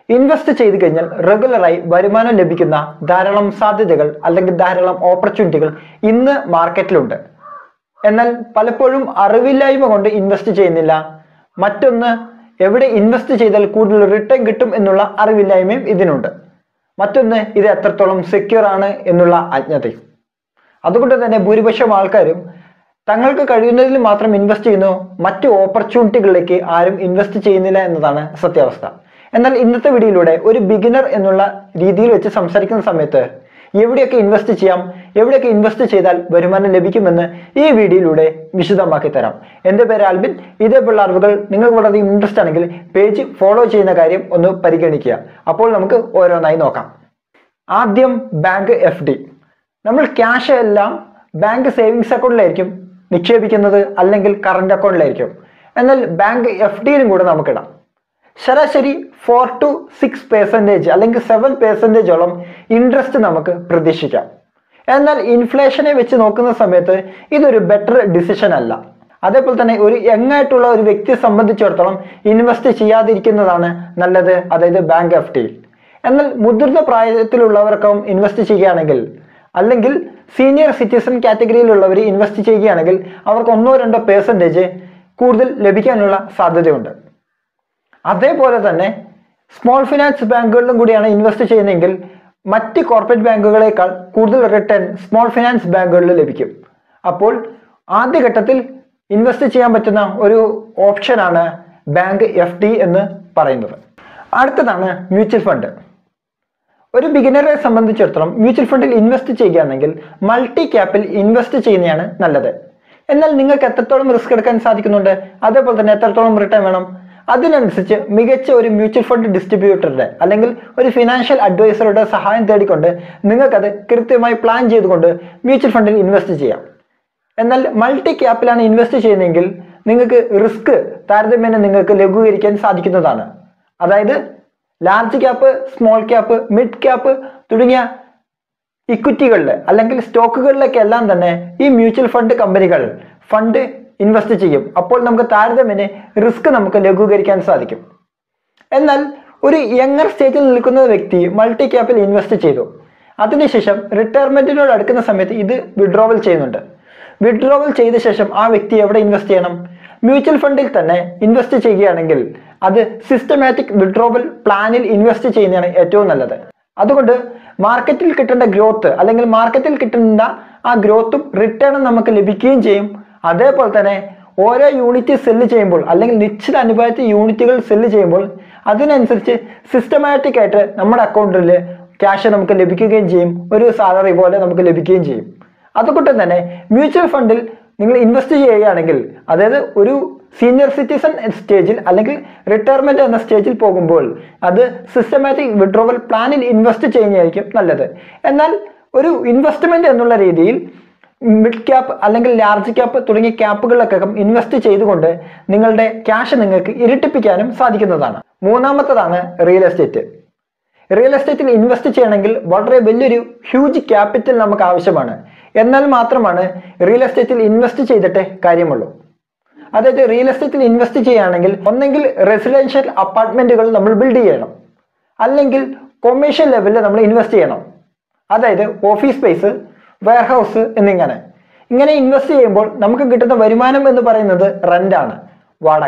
invest ചെയ്ത് കഴിഞ്ഞാൽ റെഗുലറായി വരുമാനം ലഭിക്കുന്ന ധാരാളം സാധ്യതകൾ അല്ലെങ്കിൽ ധാരാളം ഓപ്പർച്യൂണിറ്റികൾ ഇന്ന് മാർക്കറ്റിലുണ്ട് എന്നാൽ പലപ്പോഴും അറിവില്ലായ്മ കൊണ്ട് ഇൻവെസ്റ്റ് ചെയ്യുന്നില്ല മറ്റൊന്ന് എവിടെ ഇൻവെസ്റ്റ് ചെയ്താൽ കൂടുതൽ റിട്ടേൺ കിട്ടും എന്നുള്ള അറിവില്ലായ്മയും ഇതിനുണ്ട് മറ്റൊന്ന് ഇത് എത്രത്തോളം സെക്യൂർ ആണ് എന്നുള്ള അജ്ഞതയും അതുകൊണ്ട് തന്നെ ഭൂരിപക്ഷം ആൾക്കാരും തങ്ങൾക്ക് കഴിയുന്നതിൽ മാത്രം ഇൻവെസ്റ്റ് ചെയ്യുന്നു മറ്റു ഓപ്പർച്യൂണിറ്റികളിലേക്ക് ആരും ഇൻവെസ്റ്റ് ചെയ്യുന്നില്ല എന്നതാണ് സത്യാവസ്ഥ എന്നാൽ ഇന്നത്തെ വീഡിയോയിലൂടെ ഒരു ബിഗിനർ എന്നുള്ള രീതിയിൽ വെച്ച് സംസാരിക്കുന്ന സമയത്ത് എവിടെയൊക്കെ ഇൻവെസ്റ്റ് ചെയ്യാം എവിടെയൊക്കെ ഇൻവെസ്റ്റ് ചെയ്താൽ വരുമാനം ലഭിക്കുമെന്ന് ഈ വീഡിയോയിലൂടെ വിശദമാക്കി തരാം എൻ്റെ പേര് ആൽബിൻ ഇതേപോലുള്ള അറിവുകൾ നിങ്ങൾക്ക് വളരെ ഇൻട്രസ്റ്റ് ആണെങ്കിൽ പേജ് ഫോളോ ചെയ്യുന്ന കാര്യം ഒന്ന് പരിഗണിക്കുക അപ്പോൾ നമുക്ക് ഓരോന്നായി നോക്കാം ആദ്യം ബാങ്ക് എഫ് ഡി നമ്മൾ ക്യാഷ് എല്ലാം ബാങ്ക് സേവിങ്സ് അക്കൗണ്ടിലായിരിക്കും നിക്ഷേപിക്കുന്നത് അല്ലെങ്കിൽ കറണ്ട് അക്കൗണ്ടിലായിരിക്കും എന്നാൽ ബാങ്ക് എഫ് ഡിയിലും കൂടെ നമുക്കിടാം ശരാശരി ഫോർ ടു സിക്സ് പെർസെൻറ്റേജ് അല്ലെങ്കിൽ സെവൻ പെർസെൻറ്റേജോളം ഇൻട്രസ്റ്റ് നമുക്ക് പ്രതീക്ഷിക്കാം എന്നാൽ ഇൻഫ്ലേഷനെ വെച്ച് നോക്കുന്ന സമയത്ത് ഇതൊരു ബെറ്റർ ഡിസിഷൻ അല്ല അതേപോലെ തന്നെ ഒരു യങ് ആയിട്ടുള്ള ഒരു വ്യക്തിയെ സംബന്ധിച്ചിടത്തോളം ഇൻവെസ്റ്റ് ചെയ്യാതിരിക്കുന്നതാണ് നല്ലത് അതായത് ബാങ്ക് എഫ് ഡിയിൽ എന്നാൽ മുതിർന്ന പ്രായത്തിലുള്ളവർക്കും ഇൻവെസ്റ്റ് ചെയ്യുകയാണെങ്കിൽ അല്ലെങ്കിൽ സീനിയർ സിറ്റിസൺ കാറ്റഗറിയിലുള്ളവർ ഇൻവെസ്റ്റ് ചെയ്യുകയാണെങ്കിൽ അവർക്ക് ഒന്നോ രണ്ടോ പേഴ്സൻറ്റേജ് കൂടുതൽ ലഭിക്കാനുള്ള സാധ്യതയുണ്ട് അതേപോലെ തന്നെ സ്മോൾ ഫിനാൻസ് ബാങ്കുകളിലും കൂടിയാണ് ഇൻവെസ്റ്റ് ചെയ്യുന്നതെങ്കിൽ മറ്റ് കോർപ്പറേറ്റ് ബാങ്കുകളേക്കാൾ കൂടുതൽ റിട്ടേൺ സ്മോൾ ഫിനാൻസ് ബാങ്കുകളിൽ ലഭിക്കും അപ്പോൾ ആദ്യഘട്ടത്തിൽ ഇൻവെസ്റ്റ് ചെയ്യാൻ പറ്റുന്ന ഒരു ഓപ്ഷനാണ് ബാങ്ക് എഫ് ഡി എന്ന് പറയുന്നത് അടുത്തതാണ് മ്യൂച്വൽ ഫണ്ട് ഒരു ബിഗിനറെ സംബന്ധിച്ചിടത്തോളം മ്യൂച്വൽ ഫണ്ടിൽ ഇൻവെസ്റ്റ് ചെയ്യുകയാണെങ്കിൽ മൾട്ടി ക്യാപ്പിൽ ഇൻവെസ്റ്റ് ചെയ്യുന്നതാണ് നല്ലത് എന്നാൽ നിങ്ങൾക്ക് എത്രത്തോളം റിസ്ക് എടുക്കാൻ സാധിക്കുന്നുണ്ട് അതേപോലെ തന്നെ എത്രത്തോളം റിട്ടേൺ വേണം അതിനനുസരിച്ച് മികച്ച ഒരു മ്യൂച്വൽ ഫണ്ട് ഡിസ്ട്രിബ്യൂട്ടറുടെ അല്ലെങ്കിൽ ഒരു ഫിനാൻഷ്യൽ അഡ്വൈസറുടെ സഹായം തേടിക്കൊണ്ട് നിങ്ങൾക്കത് കൃത്യമായി പ്ലാൻ ചെയ്തുകൊണ്ട് മ്യൂച്വൽ ഫണ്ടിൽ ഇൻവെസ്റ്റ് ചെയ്യാം എന്നാൽ മൾട്ടി ക്യാപ്പിലാണ് ഇൻവെസ്റ്റ് ചെയ്യുന്നതെങ്കിൽ നിങ്ങൾക്ക് റിസ്ക് താരതമ്യേന നിങ്ങൾക്ക് ലഘൂകരിക്കാൻ സാധിക്കുന്നതാണ് അതായത് large cap small cap mid cap തുടങ്ങിയ ഇക്വിറ്റികളിൽ അല്ലെങ്കിൽ സ്റ്റോക്കുകളിലൊക്കെ എല്ലാം തന്നെ ഈ മ്യൂച്വൽ ഫണ്ട് കമ്പനികൾ ഫണ്ട് ഇൻവെസ്റ്റ് ചെയ്യും അപ്പോൾ നമുക്ക് താരതമ്യേന റിസ്ക് നമുക്ക് ലഘൂകരിക്കാൻ സാധിക്കും എന്നാൽ ഒരു യങ്ങർ സ്റ്റേജിൽ നിൽക്കുന്ന വ്യക്തി മൾട്ടി ക്യാപ്പിൽ ഇൻവെസ്റ്റ് ചെയ്തു അതിനുശേഷം റിട്ടയർമെന്റിനോട് അടുക്കുന്ന സമയത്ത് ഇത് വിഡ്രോവൽ ചെയ്യുന്നുണ്ട് വിഡ്രോവൽ ചെയ്ത ശേഷം ആ വ്യക്തി എവിടെ ഇൻവെസ്റ്റ് ചെയ്യണം മ്യൂച്വൽ ഫണ്ടിൽ തന്നെ ഇൻവെസ്റ്റ് ചെയ്യുകയാണെങ്കിൽ അത് സിസ്റ്റമാറ്റിക് വിഡ്രോവൽ പ്ലാനിൽ ഇൻവെസ്റ്റ് ചെയ്യുന്നതാണ് ഏറ്റവും നല്ലത് അതുകൊണ്ട് മാർക്കറ്റിൽ കിട്ടേണ്ട ഗ്രോത്ത് അല്ലെങ്കിൽ മാർക്കറ്റിൽ കിട്ടുന്ന ആ ഗ്രോത്തും റിട്ടേണും നമുക്ക് ലഭിക്കുകയും ചെയ്യും അതേപോലെ തന്നെ ഓരോ യൂണിറ്റ് സെല്ല് ചെയ്യുമ്പോൾ അല്ലെങ്കിൽ നിശ്ചിത അനുപാതത്തിൽ യൂണിറ്റുകൾ സെല്ല് ചെയ്യുമ്പോൾ അതിനനുസരിച്ച് സിസ്റ്റമാറ്റിക് ആയിട്ട് നമ്മുടെ അക്കൗണ്ടിൽ ക്യാഷ് നമുക്ക് ലഭിക്കുകയും ചെയ്യും ഒരു സാലറി പോലെ നമുക്ക് ലഭിക്കുകയും ചെയ്യും അതുകൊണ്ട് തന്നെ മ്യൂച്വൽ ഫണ്ടിൽ നിങ്ങൾ ഇൻവെസ്റ്റ് ചെയ്യുകയാണെങ്കിൽ അതായത് ഒരു സീനിയർ സിറ്റിസൺ സ്റ്റേജിൽ അല്ലെങ്കിൽ റിട്ടയർമെന്റ് എന്ന സ്റ്റേജിൽ പോകുമ്പോൾ അത് സിസ്റ്റമാറ്റിക് വിഡ്രോവൽ പ്ലാനിൽ ഇൻവെസ്റ്റ് ചെയ്യുന്നതായിരിക്കും നല്ലത് എന്നാൽ ഒരു ഇൻവെസ്റ്റ്മെന്റ് എന്നുള്ള രീതിയിൽ മിഡ് ക്യാപ്പ് അല്ലെങ്കിൽ ലാർജ് ക്യാപ്പ് തുടങ്ങിയ ക്യാപ്പുകളിലൊക്കെ ഇൻവെസ്റ്റ് ചെയ്തുകൊണ്ട് നിങ്ങളുടെ ക്യാഷ് നിങ്ങൾക്ക് ഇരട്ടിപ്പിക്കാനും സാധിക്കുന്നതാണ് മൂന്നാമത്തതാണ് റിയൽ എസ്റ്റേറ്റ് റിയൽ എസ്റ്റേറ്റിൽ ഇൻവെസ്റ്റ് ചെയ്യണമെങ്കിൽ വളരെ വലിയൊരു ഹ്യൂജ് ക്യാപിറ്റൽ നമുക്ക് ആവശ്യമാണ് എന്നാൽ മാത്രമാണ് റിയൽ എസ്റ്റേറ്റിൽ ഇൻവെസ്റ്റ് ചെയ്തിട്ടേ കാര്യമുള്ളൂ അതായത് റിയൽ എസ്റ്റേറ്റിൽ ഇൻവെസ്റ്റ് ചെയ്യുകയാണെങ്കിൽ ഒന്നെങ്കിൽ റെസിഡൻഷ്യൽ അപ്പാർട്ട്മെന്റുകൾ നമ്മൾ ബിൽഡ് ചെയ്യണം അല്ലെങ്കിൽ കൊമേഴ്ഷ്യൽ ലെവലിൽ നമ്മൾ ഇൻവെസ്റ്റ് ചെയ്യണം അതായത് ഓഫീസ് സ്പേസ് വെയർഹൗസ് എന്നിങ്ങനെ ഇങ്ങനെ ഇൻവെസ്റ്റ് ചെയ്യുമ്പോൾ നമുക്ക് കിട്ടുന്ന വരുമാനം എന്ന് പറയുന്നത് റെന്റാണ് വാടക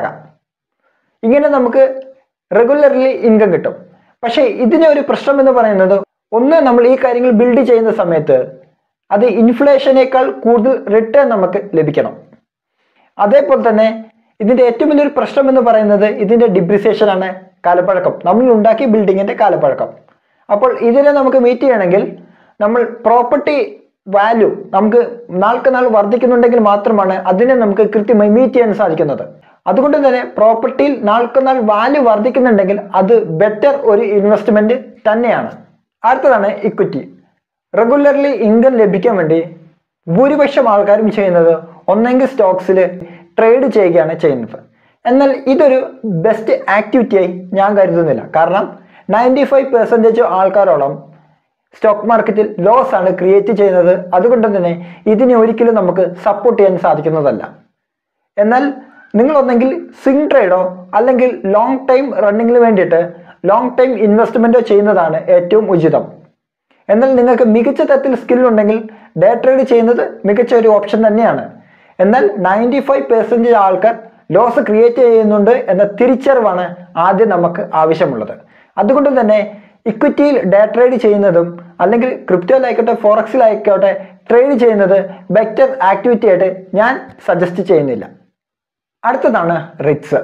ഇങ്ങനെ നമുക്ക് റെഗുലർലി ഇൻകം കിട്ടും പക്ഷേ ഇതിന് ഒരു പ്രശ്നം എന്ന് പറയുന്നത് ഒന്ന് നമ്മൾ ഈ കാര്യങ്ങൾ ബിൽഡ് ചെയ്യുന്ന സമയത്ത് അത് ഇൻഫ്ലേഷനേക്കാൾ കൂടുതൽ റിട്ടേൺ നമുക്ക് ലഭിക്കണം അതേപോലെ തന്നെ ഇതിന്റെ ഏറ്റവും വലിയൊരു പ്രശ്നം എന്ന് പറയുന്നത് ഇതിന്റെ ഡിപ്രിസിയേഷൻ ആണ് കാലപ്പഴക്കം നമ്മൾ ഉണ്ടാക്കിയ ബിൽഡിങ്ങിന്റെ കാലപ്പഴക്കം അപ്പോൾ ഇതിനെ നമുക്ക് മീറ്റ് ചെയ്യണമെങ്കിൽ നമ്മൾ പ്രോപ്പർട്ടി വാല്യൂ നമുക്ക് നാൾക്ക് നാൾ വർദ്ധിക്കുന്നുണ്ടെങ്കിൽ മാത്രമാണ് അതിനെ നമുക്ക് കൃത്യമായി മീറ്റ് ചെയ്യാൻ സാധിക്കുന്നത് അതുകൊണ്ട് തന്നെ പ്രോപ്പർട്ടിയിൽ നാൾക്ക് നാൾ വാല്യൂ വർദ്ധിക്കുന്നുണ്ടെങ്കിൽ അത് ബെറ്റർ ഒരു ഇൻവെസ്റ്റ്മെന്റ് തന്നെയാണ് അടുത്തതാണ് ഇക്വിറ്റി റെഗുലർലി ഇൻകം ലഭിക്കാൻ വേണ്ടി ഭൂരിപക്ഷം ആൾക്കാരും ചെയ്യുന്നത് ഒന്നെങ്കിൽ സ്റ്റോക്സിൽ ട്രേഡ് ചെയ്യുകയാണ് ചെയ്യുന്നത് എന്നാൽ ഇതൊരു ബെസ്റ്റ് ആക്ടിവിറ്റിയായി ഞാൻ കരുതുന്നില്ല കാരണം നയൻറ്റി ഫൈവ് പെർസെൻറ്റേജ് ആൾക്കാരോളം സ്റ്റോക്ക് മാർക്കറ്റിൽ ലോസ് ആണ് ക്രിയേറ്റ് ചെയ്യുന്നത് അതുകൊണ്ട് തന്നെ ഇതിനെ ഒരിക്കലും നമുക്ക് സപ്പോർട്ട് ചെയ്യാൻ സാധിക്കുന്നതല്ല എന്നാൽ നിങ്ങൾ ഒന്നെങ്കിൽ സ്വിംഗ് ട്രേഡോ അല്ലെങ്കിൽ ലോങ് ടൈം റണ്ണിങ്ങിന് വേണ്ടിയിട്ട് ലോങ് ടൈം ഇൻവെസ്റ്റ്മെന്റോ ചെയ്യുന്നതാണ് ഏറ്റവും ഉചിതം എന്നാൽ നിങ്ങൾക്ക് മികച്ച തരത്തിൽ സ്കിൽ ഉണ്ടെങ്കിൽ ഡേ ട്രേഡ് ചെയ്യുന്നത് മികച്ച ഒരു ഓപ്ഷൻ തന്നെയാണ് എന്നാൽ നയൻറ്റി ഫൈവ് പെർസെൻറ്റേജ് ആൾക്കാർ ലോസ് ക്രിയേറ്റ് ചെയ്യുന്നുണ്ട് എന്ന തിരിച്ചറിവാണ് ആദ്യം നമുക്ക് ആവശ്യമുള്ളത് അതുകൊണ്ട് തന്നെ ഇക്വിറ്റിയിൽ ഡേ ട്രേഡ് ചെയ്യുന്നതും അല്ലെങ്കിൽ ക്രിപ്റ്റോയിലായിക്കോട്ടെ ഫോറക്സിലായിക്കോട്ടെ ട്രേഡ് ചെയ്യുന്നത് ബെറ്റർ ആക്ടിവിറ്റി ആയിട്ട് ഞാൻ സജസ്റ്റ് ചെയ്യുന്നില്ല അടുത്തതാണ് REITs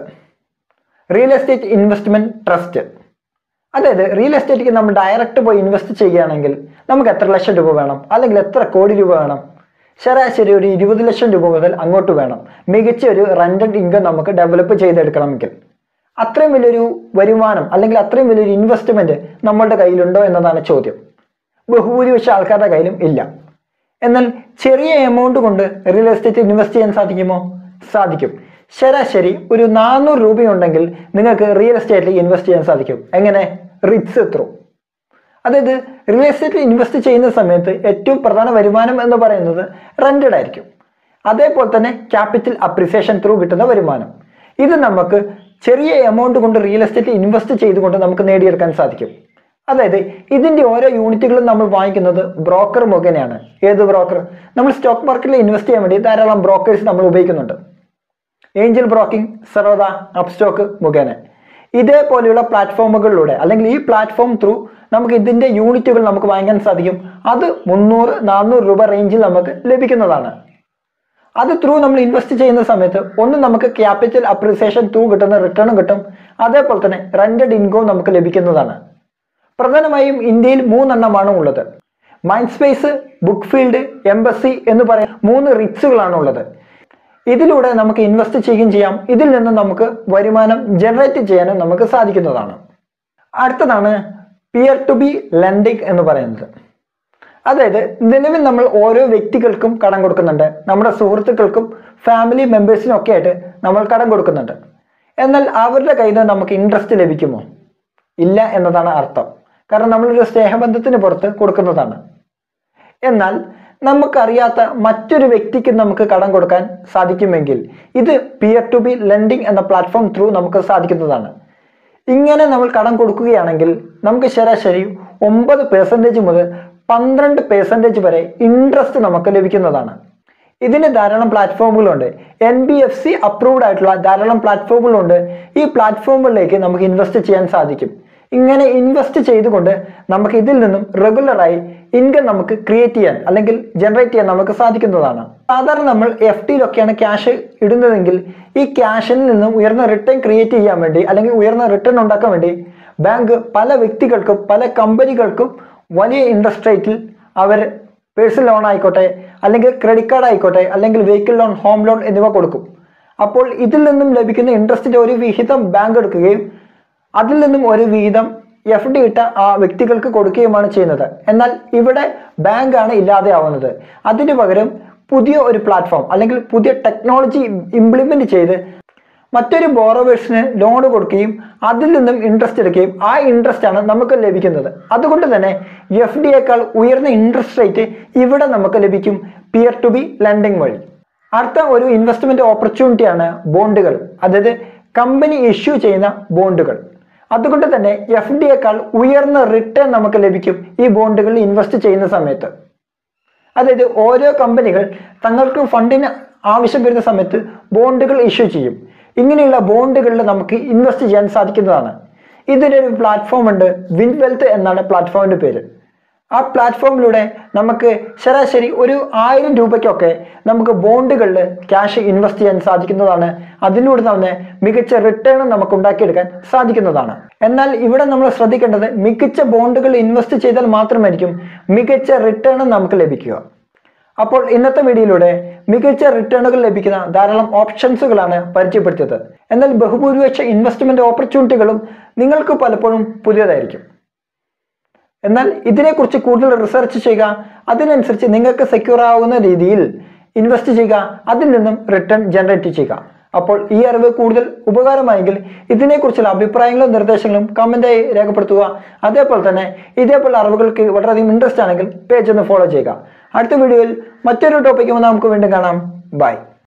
real estate investment trust അതായത് റിയൽ എസ്റ്റേറ്റിക്ക് നമ്മൾ ഡയറക്റ്റ് പോയി ഇൻവെസ്റ്റ് ചെയ്യുകയാണെങ്കിൽ നമുക്ക് എത്ര ലക്ഷം രൂപ വേണം അല്ലെങ്കിൽ എത്ര കോടി രൂപ വേണം ശരാശരി ഒരു ഇരുപത് ലക്ഷം രൂപ മുതൽ അങ്ങോട്ട് വേണം മികച്ച ഒരു റെന്റഡ് ഇൻകം നമുക്ക് ഡെവലപ്പ് ചെയ്തെടുക്കണമെങ്കിൽ അത്രയും വലിയൊരു വരുമാനം അല്ലെങ്കിൽ അത്രയും വലിയൊരു ഇൻവെസ്റ്റ്മെന്റ് നമ്മളുടെ കയ്യിലുണ്ടോ എന്നതാണ് ചോദ്യം ബഹുഭൂരിപക്ഷ ആൾക്കാരുടെ കയ്യിലും ഇല്ല എന്നാൽ ചെറിയ എമൗണ്ട് കൊണ്ട് റിയൽ എസ്റ്റേറ്റ് ഇൻവെസ്റ്റ് ചെയ്യാൻ സാധിക്കുമോ സാധിക്കും ശരാശരി ഒരു നാനൂറ് രൂപയുണ്ടെങ്കിൽ നിങ്ങൾക്ക് റിയൽ എസ്റ്റേറ്റിൽ ഇൻവെസ്റ്റ് ചെയ്യാൻ സാധിക്കും എങ്ങനെ റിറ്റ്സ് ത്രൂ അതായത് റിയൽ എസ്റ്റേറ്റിൽ ഇൻവെസ്റ്റ് ചെയ്യുന്ന സമയത്ത് ഏറ്റവും പ്രധാന വരുമാനം എന്ന് പറയുന്നത് റെന്റഡ് ആയിരിക്കും അതേപോലെ തന്നെ ക്യാപിറ്റൽ അപ്രിസിയേഷൻ ത്രൂ കിട്ടുന്ന വരുമാനം ഇത് നമുക്ക് ചെറിയ എമൗണ്ട് കൊണ്ട് റിയൽ എസ്റ്റേറ്റിൽ ഇൻവെസ്റ്റ് ചെയ്തുകൊണ്ട് നമുക്ക് നേടിയെടുക്കാൻ സാധിക്കും അതായത് ഇതിന്റെ ഓരോ യൂണിറ്റുകളും നമ്മൾ വാങ്ങിക്കുന്നത് ബ്രോക്കർ മുഖേനയാണ് ഏത് ബ്രോക്കർ നമ്മൾ സ്റ്റോക്ക് മാർക്കറ്റിൽ ഇൻവെസ്റ്റ് ചെയ്യാൻ വേണ്ടി ധാരാളം ബ്രോക്കേഴ്സ് നമ്മൾ ഉപയോഗിക്കുന്നുണ്ട് ഏഞ്ചൽ ബ്രോക്കിംഗ് സറോദ അപ്സ്റ്റോക്ക് മുഖേന ഇതേപോലെയുള്ള പ്ലാറ്റ്ഫോമുകളിലൂടെ അല്ലെങ്കിൽ ഈ പ്ലാറ്റ്ഫോം ത്രൂ നമുക്ക് ഇതിന്റെ യൂണിറ്റുകൾ നമുക്ക് വാങ്ങിക്കാൻ സാധിക്കും അത് മുന്നൂറ് നാനൂറ് രൂപ റേഞ്ചിൽ നമുക്ക് ലഭിക്കുന്നതാണ് അത് ത്രൂ നമ്മൾ ഇൻവെസ്റ്റ് ചെയ്യുന്ന സമയത്ത് ഒന്ന് നമുക്ക് ക്യാപിറ്റൽ അപ്രിസിയേഷൻ ത്രൂ കിട്ടുന്ന റിട്ടേണും കിട്ടും അതേപോലെ തന്നെ റെന്റഡ് ഇൻകവും നമുക്ക് ലഭിക്കുന്നതാണ് പ്രധാനമായും ഇന്ത്യയിൽ മൂന്നെണ്ണമാണ് ഉള്ളത് Mindspace Brookfield Embassy എന്ന് പറയുന്ന മൂന്ന് റിറ്റ്സുകളാണ് ഉള്ളത് ഇതിലൂടെ നമുക്ക് ഇൻവെസ്റ്റ് ചെയ്യുകയും ചെയ്യാം ഇതിൽ നിന്ന് നമുക്ക് വരുമാനം ജനറേറ്റ് ചെയ്യാനും നമുക്ക് സാധിക്കുന്നതാണ് അടുത്തതാണ് പിയർ ടു ബി ലെൻഡിങ് എന്ന് പറയുന്നത് അതായത് നിലവിൽ നമ്മൾ ഓരോ വ്യക്തികൾക്കും കടം കൊടുക്കുന്നുണ്ട് നമ്മുടെ സുഹൃത്തുക്കൾക്കും ഫാമിലി മെമ്പേഴ്സിനും ഒക്കെ ആയിട്ട് നമ്മൾ കടം കൊടുക്കുന്നുണ്ട് എന്നാൽ അവരുടെ കയ്യിൽ നിന്ന് നമുക്ക് ഇൻട്രസ്റ്റ് ലഭിക്കുമോ ഇല്ല എന്നതാണ് അർത്ഥം കാരണം നമ്മളൊരു സ്നേഹബന്ധത്തിന് പുറത്ത് കൊടുക്കുന്നതാണ് എന്നാൽ നമുക്കറിയാത്ത മറ്റൊരു വ്യക്തിക്ക് നമുക്ക് കടം കൊടുക്കാൻ സാധിക്കുമെങ്കിൽ ഇത് പിയർ ടു ബി ലെൻഡിങ് എന്ന പ്ലാറ്റ്ഫോം ത്രൂ നമുക്ക് സാധിക്കുന്നതാണ് ഇങ്ങനെ നമ്മൾ കടം കൊടുക്കുകയാണെങ്കിൽ നമുക്ക് ശരാശരി ഒമ്പത് പെർസെൻറ്റേജ് മുതൽ പന്ത്രണ്ട് പെർസെൻറ്റേജ് വരെ ഇൻട്രസ്റ്റ് നമുക്ക് ലഭിക്കുന്നതാണ് ഇതിന് ധാരാളം പ്ലാറ്റ്ഫോമുകളുണ്ട് N B F C approved ആയിട്ടുള്ള ധാരാളം പ്ലാറ്റ്ഫോമുകളുണ്ട് ഈ പ്ലാറ്റ്ഫോമുകളിലേക്ക് നമുക്ക് ഇൻവെസ്റ്റ് ചെയ്യാൻ സാധിക്കും ഇങ്ങനെ ഇൻവെസ്റ്റ് ചെയ്തുകൊണ്ട് നമുക്ക് ഇതിൽ നിന്നും റെഗുലറായി ഇൻകം നമുക്ക് ക്രിയേറ്റ് ചെയ്യാൻ അല്ലെങ്കിൽ ജനറേറ്റ് ചെയ്യാൻ നമുക്ക് സാധിക്കുന്നതാണ് സാധാരണ നമ്മൾ എഫ് ടിയിലൊക്കെയാണ് ക്യാഷ് ഇടുന്നതെങ്കിൽ ഈ ക്യാഷിൽ നിന്നും ഉയർന്ന റിട്ടേൺ ക്രിയേറ്റ് ചെയ്യാൻ വേണ്ടി അല്ലെങ്കിൽ ഉയർന്ന റിട്ടേൺ ഉണ്ടാക്കാൻ വേണ്ടി ബാങ്ക് പല വ്യക്തികൾക്കും പല കമ്പനികൾക്കും വലിയ ഇൻട്രസ്റ്റ് റേറ്റിൽ അവർ പേഴ്സണൽ ലോൺ ആയിക്കോട്ടെ അല്ലെങ്കിൽ ക്രെഡിറ്റ് കാർഡ് ആയിക്കോട്ടെ അല്ലെങ്കിൽ വെഹിക്കിൾ ലോൺ ഹോം ലോൺ എന്നിവ കൊടുക്കും അപ്പോൾ ഇതിൽ നിന്നും ലഭിക്കുന്ന ഇൻട്രസ്റ്റിന്റെ ഒരു വിഹിതം ബാങ്ക് എടുക്കുകയും അതിൽ നിന്നും ഒരു വിഹിതം എഫ് ഡി ഇട്ട ആ വ്യക്തികൾക്ക് കൊടുക്കുകയുമാണ് ചെയ്യുന്നത് എന്നാൽ ഇവിടെ ബാങ്ക് ആണ് ഇല്ലാതെയാവുന്നത് അതിന് പകരം പുതിയ ഒരു പ്ലാറ്റ്ഫോം അല്ലെങ്കിൽ പുതിയ ടെക്നോളജി ഇംപ്ലിമെന്റ് ചെയ്ത് മറ്റൊരു ബോറോവേഴ്സിന് ലോൺ കൊടുക്കുകയും അതിൽ നിന്നും ഇൻട്രസ്റ്റ് എടുക്കുകയും ആ ഇൻട്രസ്റ്റ് ആണ് നമുക്ക് ലഭിക്കുന്നത് അതുകൊണ്ട് തന്നെ എഫ് ഡിയേക്കാൾ ഉയർന്ന ഇൻട്രസ്റ്റ് റേറ്റ് ഇവിടെ നമുക്ക് ലഭിക്കും പിയർ ടു ബി ലെൻഡിങ് വഴി അടുത്ത ഒരു ഇൻവെസ്റ്റ്മെന്റ് ഓപ്പർച്യൂണിറ്റിയാണ് ബോണ്ടുകൾ അതായത് കമ്പനി ഇഷ്യൂ ചെയ്യുന്ന ബോണ്ടുകൾ അതുകൊണ്ട് തന്നെ എഫ് ഡിയേക്കാൾ ഉയർന്ന റിട്ടേൺ നമുക്ക് ലഭിക്കും ഈ ബോണ്ടുകളിൽ ഇൻവെസ്റ്റ് ചെയ്യുന്ന സമയത്ത് അതായത് ഓരോ കമ്പനികൾ തങ്ങൾക്ക് ഫണ്ടിന് ആവശ്യം വരുന്ന സമയത്ത് ബോണ്ടുകൾ ഇഷ്യൂ ചെയ്യും ഇങ്ങനെയുള്ള ബോണ്ടുകളിൽ നമുക്ക് ഇൻവെസ്റ്റ് ചെയ്യാൻ സാധിക്കുന്നതാണ് ഇതിനൊരു പ്ലാറ്റ്ഫോം ഉണ്ട് വിൻ വെൽത്ത് എന്നാണ് പ്ലാറ്റ്ഫോമിന്റെ പേര് ആ പ്ലാറ്റ്ഫോമിലൂടെ നമുക്ക് ശരാശരി ഒരു ആയിരം രൂപയ്ക്കൊക്കെ നമുക്ക് ബോണ്ടുകളിൽ ക്യാഷ് ഇൻവെസ്റ്റ് ചെയ്യാൻ സാധിക്കുന്നതാണ് അതിലൂടെ തന്നെ മികച്ച റിട്ടേൺ നമുക്ക് ഉണ്ടാക്കിയെടുക്കാൻ സാധിക്കുന്നതാണ് എന്നാൽ ഇവിടെ നമ്മൾ ശ്രദ്ധിക്കേണ്ടത് മികച്ച ബോണ്ടുകൾ ഇൻവെസ്റ്റ് ചെയ്താൽ മാത്രമായിരിക്കും മികച്ച റിട്ടേൺ നമുക്ക് ലഭിക്കുക അപ്പോൾ ഇന്നത്തെ വീഡിയോയിലൂടെ മികച്ച റിട്ടേണുകൾ ലഭിക്കുന്ന ധാരാളം ഓപ്ഷൻസുകളാണ് പരിചയപ്പെടുത്തിയത് എന്നാൽ ബഹുഭൂരിപക്ഷ ഇൻവെസ്റ്റ്മെന്റ് ഓപ്പർച്യൂണിറ്റികളും നിങ്ങൾക്ക് പലപ്പോഴും പുതിയതായിരിക്കും എന്നാൽ ഇതിനെക്കുറിച്ച് കൂടുതൽ റിസർച്ച് ചെയ്യുക അതിനനുസരിച്ച് നിങ്ങൾക്ക് സെക്യൂർ ആവുന്ന രീതിയിൽ ഇൻവെസ്റ്റ് ചെയ്യുക അതിൽ നിന്നും റിട്ടേൺ ജനറേറ്റ് ചെയ്യുക അപ്പോൾ ഈ അറിവ് കൂടുതൽ ഉപകാരമായെങ്കിൽ ഇതിനെക്കുറിച്ചുള്ള അഭിപ്രായങ്ങളും നിർദ്ദേശങ്ങളും കമന്റായി രേഖപ്പെടുത്തുക അതേപോലെ തന്നെ ഇതേപോലെ അറിവുകൾക്ക് വളരെയധികം ഇൻട്രസ്റ്റ് ആണെങ്കിൽ പേജ് ഒന്ന് ഫോളോ ചെയ്യുക അടുത്ത വീഡിയോയിൽ മറ്റൊരു ടോപ്പിക്കുമായി നമുക്ക് വീണ്ടും കാണാം ബൈ